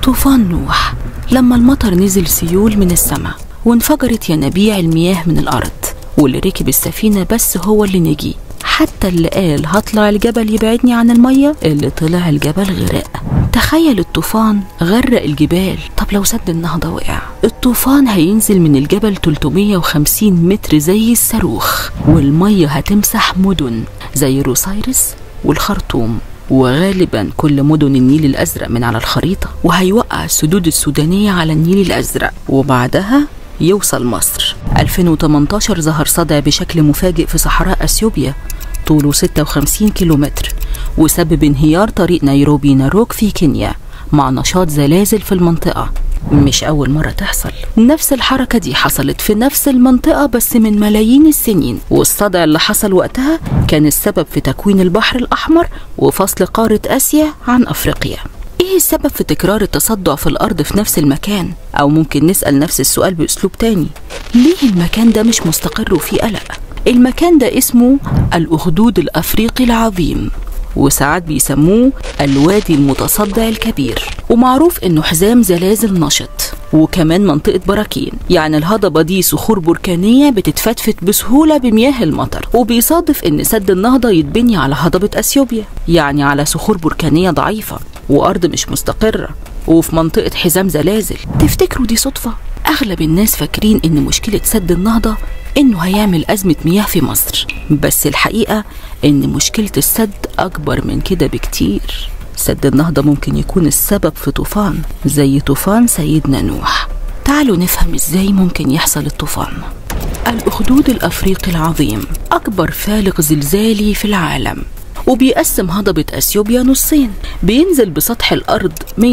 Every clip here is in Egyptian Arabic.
طوفان نوح لما المطر نزل سيول من السماء وانفجرت ينابيع المياه من الأرض واللي ركب السفينة بس هو اللي نجي حتى اللي قال هطلع الجبل يبعدني عن المية اللي طلع الجبل غرق تخيل الطوفان غرق الجبال طب لو سد النهضة وقع الطوفان هينزل من الجبل 350 متر زي الصاروخ والمية هتمسح مدن زي روسايرس والخرطوم وغالبا كل مدن النيل الأزرق من على الخريطة وهيوقع السدود السودانية على النيل الأزرق وبعدها يوصل مصر 2018 ظهر صدع بشكل مفاجئ في صحراء أثيوبيا طوله 56 كيلومتر وسبب انهيار طريق نيروبي ناروك في كينيا مع نشاط زلازل في المنطقة مش أول مرة تحصل نفس الحركة دي حصلت في نفس المنطقة بس من ملايين السنين والصدع اللي حصل وقتها كان السبب في تكوين البحر الأحمر وفصل قارة آسيا عن أفريقيا ايه السبب في تكرار التصدع في الارض في نفس المكان او ممكن نسال نفس السؤال باسلوب تاني ليه المكان ده مش مستقر وفيه قلق المكان ده اسمه الاخدود الافريقي العظيم وساعات بيسموه الوادي المتصدع الكبير ومعروف انه حزام زلازل نشط وكمان منطقة براكين يعني الهضبة دي صخور بركانية بتتفتفت بسهولة بمياه المطر وبيصادف ان سد النهضة يتبني على هضبة اثيوبيا يعني على صخور بركانية ضعيفة وارض مش مستقرة وفي منطقة حزام زلازل تفتكروا دي صدفة؟ أغلب الناس فاكرين إن مشكلة سد النهضة إنه هيعمل أزمة مياه في مصر بس الحقيقة إن مشكلة السد أكبر من كده بكتير سد النهضة ممكن يكون السبب في طوفان زي طوفان سيدنا نوح تعالوا نفهم إزاي ممكن يحصل الطوفان الأخدود الأفريقي العظيم أكبر فالق زلزالي في العالم وبيقسم هضبة أثيوبيا نصين بينزل بسطح الأرض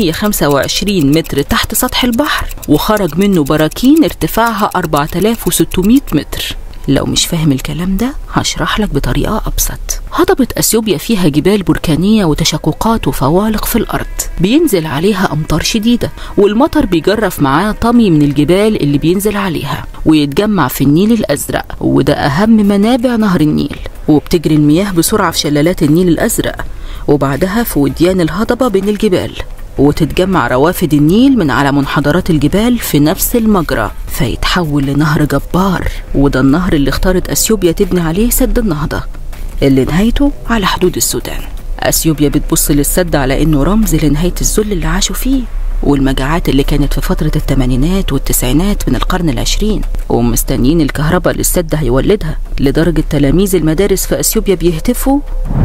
125 متر تحت سطح البحر وخرج منه براكين ارتفاعها 4600 متر لو مش فاهم الكلام ده هشرح لك بطريقة أبسط هضبة أثيوبيا فيها جبال بركانية وتشققات وفوالق في الأرض بينزل عليها أمطار شديدة والمطر بيجرف معاه طمي من الجبال اللي بينزل عليها ويتجمع في النيل الأزرق وده أهم منابع نهر النيل وبتجري المياه بسرعة في شلالات النيل الأزرق وبعدها في وديان الهضبة بين الجبال وتتجمع روافد النيل من على منحدرات الجبال في نفس المجرى فيتحول لنهر جبار وده النهر اللي اختارت أثيوبيا تبني عليه سد النهضة اللي نهايته على حدود السودان أثيوبيا بتبص للسد على إنه رمز لنهاية الذل اللي عاشوا فيه والمجاعات اللي كانت في فترة الثمانينات والتسعينات من القرن العشرين ومستنيين الكهرباء اللي السد هيولدها لدرجة تلاميذ المدارس في أثيوبيا بيهتفوا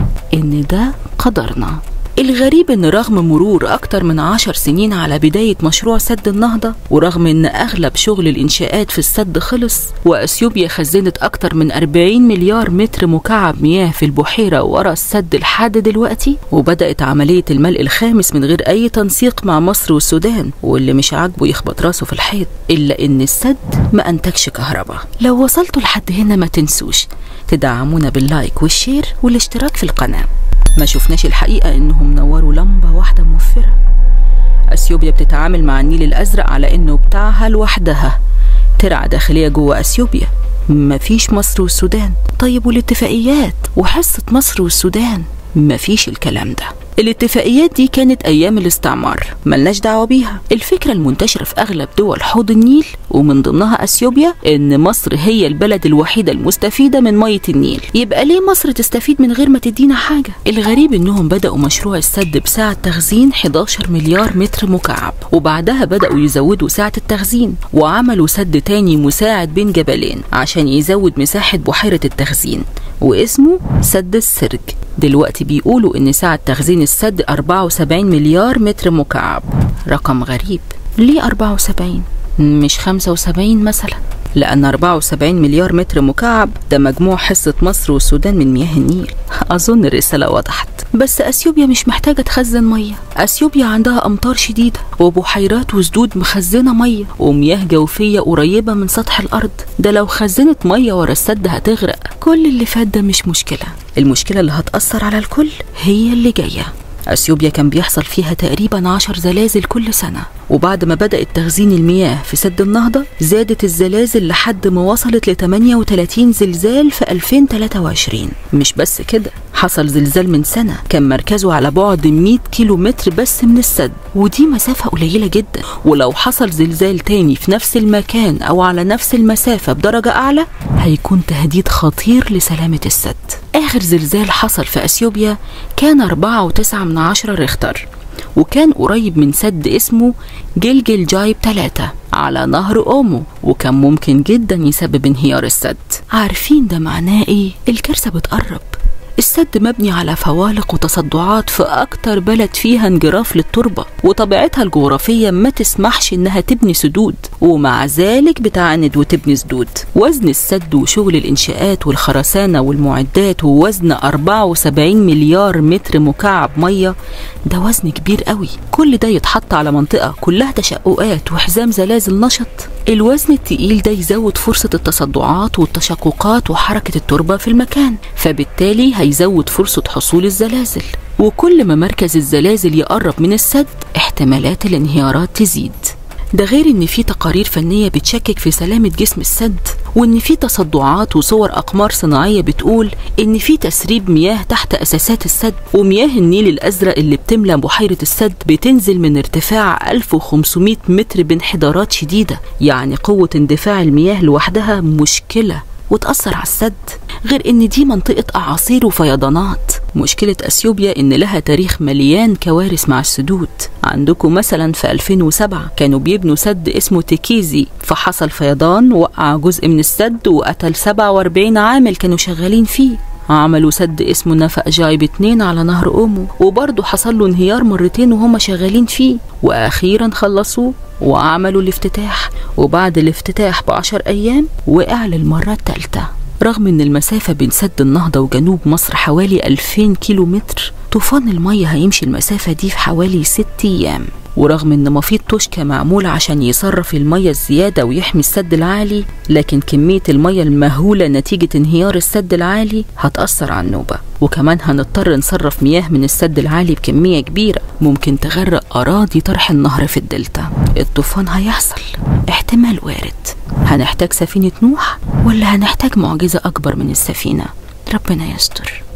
إن ده قدرنا الغريب ان رغم مرور اكتر من عشر سنين على بداية مشروع سد النهضة ورغم ان اغلب شغل الانشاءات في السد خلص واثيوبيا خزنت اكتر من 40 مليار متر مكعب مياه في البحيرة ورا السد لحد دلوقتي وبدأت عملية الملء الخامس من غير اي تنسيق مع مصر والسودان واللي مش عاجبه يخبط راسه في الحيط الا ان السد ما انتجش كهرباء لو وصلتوا لحد هنا ما تنسوش تدعمونا باللايك والشير والاشتراك في القناه ما شفناش الحقيقة إنهم نوروا لمبة واحدة موفرة أثيوبيا بتتعامل مع النيل الأزرق على إنه بتاعها لوحدها ترعى داخلية جوه أثيوبيا مفيش مصر والسودان طيب والاتفاقيات وحصة مصر والسودان مفيش الكلام ده الاتفاقيات دي كانت ايام الاستعمار ملناش دعوه بيها الفكره المنتشره في اغلب دول حوض النيل ومن ضمنها اثيوبيا ان مصر هي البلد الوحيده المستفيده من ميه النيل يبقى ليه مصر تستفيد من غير ما تدينا حاجه الغريب انهم بداوا مشروع السد بسعه تخزين 11 مليار متر مكعب وبعدها بداوا يزودوا سعه التخزين وعملوا سد تاني مساعد بين جبلين عشان يزود مساحه بحيره التخزين واسمه سد السرج دلوقتي بيقولوا ان سعه تخزين السد 74 مليار متر مكعب رقم غريب ليه 74 مش 75 مثلا لأن 74 مليار متر مكعب ده مجموع حصة مصر والسودان من مياه النيل أظن الرسالة وضحت بس أثيوبيا مش محتاجة تخزن مية أثيوبيا عندها أمطار شديدة وبحيرات وسدود مخزنة مية ومياه جوفية قريبة من سطح الأرض ده لو خزنت مية ورا السد هتغرق كل اللي فات ده مش مشكلة المشكلة اللي هتأثر على الكل هي اللي جاية أثيوبيا كان بيحصل فيها تقريبا عشر زلازل كل سنة وبعد ما بدأت تخزين المياه في سد النهضة زادت الزلازل لحد ما وصلت ل 38 زلزال في 2023 مش بس كده حصل زلزال من سنة كان مركزه على بعد 100 كيلو متر بس من السد ودي مسافة قليلة جدا ولو حصل زلزال تاني في نفس المكان أو على نفس المسافة بدرجة أعلى هيكون تهديد خطير لسلامة السد آخر زلزال حصل في أثيوبيا كان 4.9 من عشرة ريختر وكان قريب من سد اسمه جلجل جايب 3 على نهر أومو وكان ممكن جدا يسبب انهيار السد عارفين ده معناه ايه؟ الكارثة بتقرب السد مبني على فوالق وتصدعات في أكتر بلد فيها انجراف للتربة وطبيعتها الجغرافية ما تسمحش إنها تبني سدود ومع ذلك بتعاند وتبني سدود وزن السد وشغل الإنشاءات والخرسانة والمعدات ووزن 74 مليار متر مكعب مية ده وزن كبير قوي كل ده يتحط على منطقة كلها تشققات وحزام زلازل نشط الوزن التقيل ده يزود فرصة التصدعات والتشققات وحركة التربة في المكان فبالتالي هيزود فرصة حصول الزلازل وكل ما مركز الزلازل يقرب من السد احتمالات الانهيارات تزيد ده غير ان في تقارير فنيه بتشكك في سلامه جسم السد وان في تصدعات وصور اقمار صناعيه بتقول ان في تسريب مياه تحت اساسات السد ومياه النيل الازرق اللي بتملى بحيره السد بتنزل من ارتفاع 1500 متر بانحدارات شديده يعني قوه اندفاع المياه لوحدها مشكله وتأثر على السد غير إن دي منطقة أعاصير وفيضانات مشكلة أثيوبيا إن لها تاريخ مليان كوارث مع السدود عندكم مثلا في 2007 كانوا بيبنوا سد اسمه تيكيزي فحصل فيضان وقع جزء من السد وقتل 47 عامل كانوا شغالين فيه عملوا سد اسمه نفق جايب اتنين على نهر أومو وبرضه حصل له انهيار مرتين وهم شغالين فيه وأخيرا خلصوه وعملوا الافتتاح وبعد الافتتاح بعشر أيام وقع للمرة التالتة رغم ان المسافة بين سد النهضة وجنوب مصر حوالي 2000 كيلو متر طوفان المية هيمشي المسافة دي في حوالي ست أيام ورغم ان مفيد توشكا معمول عشان يصرف المية الزيادة ويحمي السد العالي لكن كمية المية المهولة نتيجة انهيار السد العالي هتأثر على النوبة وكمان هنضطر نصرف مياه من السد العالي بكمية كبيرة ممكن تغرق أراضي طرح النهر في الدلتا الطوفان هيحصل احتمال وارد هنحتاج سفينة نوح ولا هنحتاج معجزة أكبر من السفينة ربنا يستر